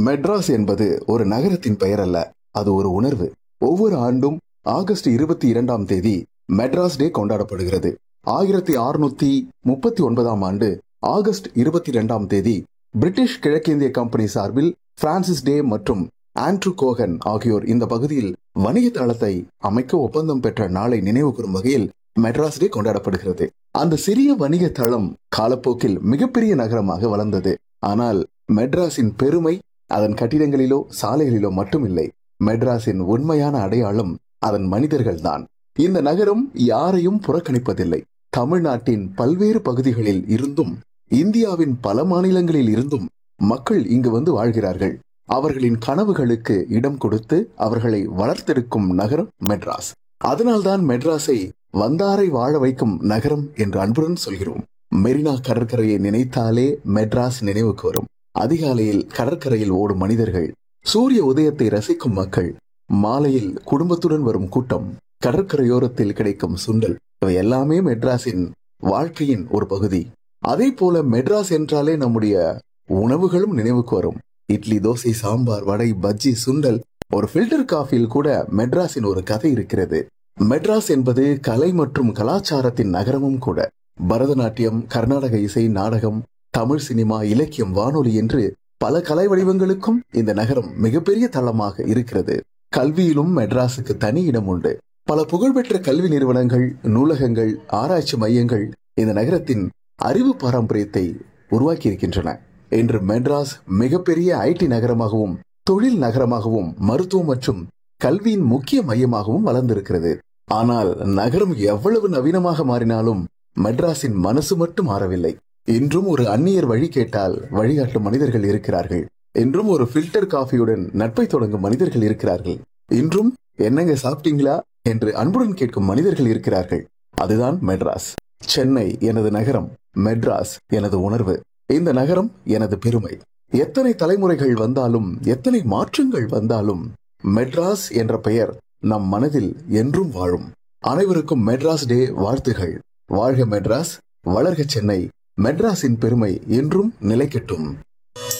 மெட்ராஸ் என்பது ஒரு நகரத்தின் பெயர் அல்ல அது ஒரு உணர்வு ஒவ்வொரு ஆண்டும் ஆகஸ்ட் இருபத்தி இரண்டாம் தேதி மெட்ராஸ் டே கொண்டாடப்படுகிறது ஆயிரத்தி அறுநூத்தி முப்பத்தி ஒன்பதாம் ஆண்டு ஆகஸ்ட் இருபத்தி இரண்டாம் தேதி பிரிட்டிஷ் கிழக்கிந்திய கம்பெனி சார்பில் பிரான்சிஸ் டே மற்றும் ஆண்ட்ரூ கோகன் ஆகியோர் இந்த பகுதியில் வணிக தளத்தை அமைக்க ஒப்பந்தம் பெற்ற நாளை நினைவு கூறும் வகையில் மெட்ராஸ் டே கொண்டாடப்படுகிறது அந்த சிறிய வணிக தளம் காலப்போக்கில் மிகப்பெரிய நகரமாக வளர்ந்தது ஆனால் மெட்ராஸின் பெருமை அதன் கட்டிடங்களிலோ சாலைகளிலோ மட்டுமில்லை மெட்ராஸின் உண்மையான அடையாளம் அதன் மனிதர்கள்தான் இந்த நகரம் யாரையும் புறக்கணிப்பதில்லை தமிழ்நாட்டின் பல்வேறு பகுதிகளில் இருந்தும் இந்தியாவின் பல மாநிலங்களில் இருந்தும் மக்கள் இங்கு வந்து வாழ்கிறார்கள் அவர்களின் கனவுகளுக்கு இடம் கொடுத்து அவர்களை வளர்த்தெடுக்கும் நகரம் மெட்ராஸ் அதனால்தான் மெட்ராஸை வந்தாரை வாழ வைக்கும் நகரம் என்று அன்புடன் சொல்கிறோம் மெரினா கடற்கரையை நினைத்தாலே மெட்ராஸ் நினைவுக்கு வரும் அதிகாலையில் கடற்கரையில் ஓடும் மனிதர்கள் சூரிய உதயத்தை ரசிக்கும் மக்கள் மாலையில் குடும்பத்துடன் வரும் கூட்டம் கடற்கரையோரத்தில் கிடைக்கும் சுண்டல் இவை எல்லாமே மெட்ராஸின் வாழ்க்கையின் ஒரு பகுதி அதே போல மெட்ராஸ் என்றாலே நம்முடைய உணவுகளும் நினைவுக்கு வரும் இட்லி தோசை சாம்பார் வடை பஜ்ஜி சுண்டல் ஒரு ஃபில்டர் காஃபியில் கூட மெட்ராஸின் ஒரு கதை இருக்கிறது மெட்ராஸ் என்பது கலை மற்றும் கலாச்சாரத்தின் நகரமும் கூட பரதநாட்டியம் கர்நாடக இசை நாடகம் தமிழ் சினிமா இலக்கியம் வானொலி என்று பல கலை வடிவங்களுக்கும் இந்த நகரம் மிகப்பெரிய தளமாக இருக்கிறது கல்வியிலும் மெட்ராஸுக்கு தனி இடம் உண்டு பல புகழ்பெற்ற கல்வி நிறுவனங்கள் நூலகங்கள் ஆராய்ச்சி மையங்கள் இந்த நகரத்தின் அறிவு பாரம்பரியத்தை உருவாக்கி இருக்கின்றன இன்று மெட்ராஸ் மிகப்பெரிய ஐடி நகரமாகவும் தொழில் நகரமாகவும் மருத்துவம் மற்றும் கல்வியின் முக்கிய மையமாகவும் வளர்ந்திருக்கிறது ஆனால் நகரம் எவ்வளவு நவீனமாக மாறினாலும் மெட்ராஸின் மனசு மட்டும் மாறவில்லை இன்றும் ஒரு அந்நியர் வழி கேட்டால் வழிகாட்டும் மனிதர்கள் இருக்கிறார்கள் இன்றும் ஒரு ஃபில்டர் காஃபியுடன் நட்பை தொடங்கும் மனிதர்கள் இருக்கிறார்கள் இன்றும் என்னங்க சாப்பிட்டீங்களா என்று அன்புடன் கேட்கும் மனிதர்கள் இருக்கிறார்கள் அதுதான் மெட்ராஸ் சென்னை எனது நகரம் மெட்ராஸ் எனது உணர்வு இந்த நகரம் எனது பெருமை எத்தனை தலைமுறைகள் வந்தாலும் எத்தனை மாற்றங்கள் வந்தாலும் மெட்ராஸ் என்ற பெயர் நம் மனதில் என்றும் வாழும் அனைவருக்கும் மெட்ராஸ் டே வாழ்த்துகள் வாழ்க மெட்ராஸ் வளர்க சென்னை மெட்ராஸின் பெருமை என்றும் நிலைக்கட்டும்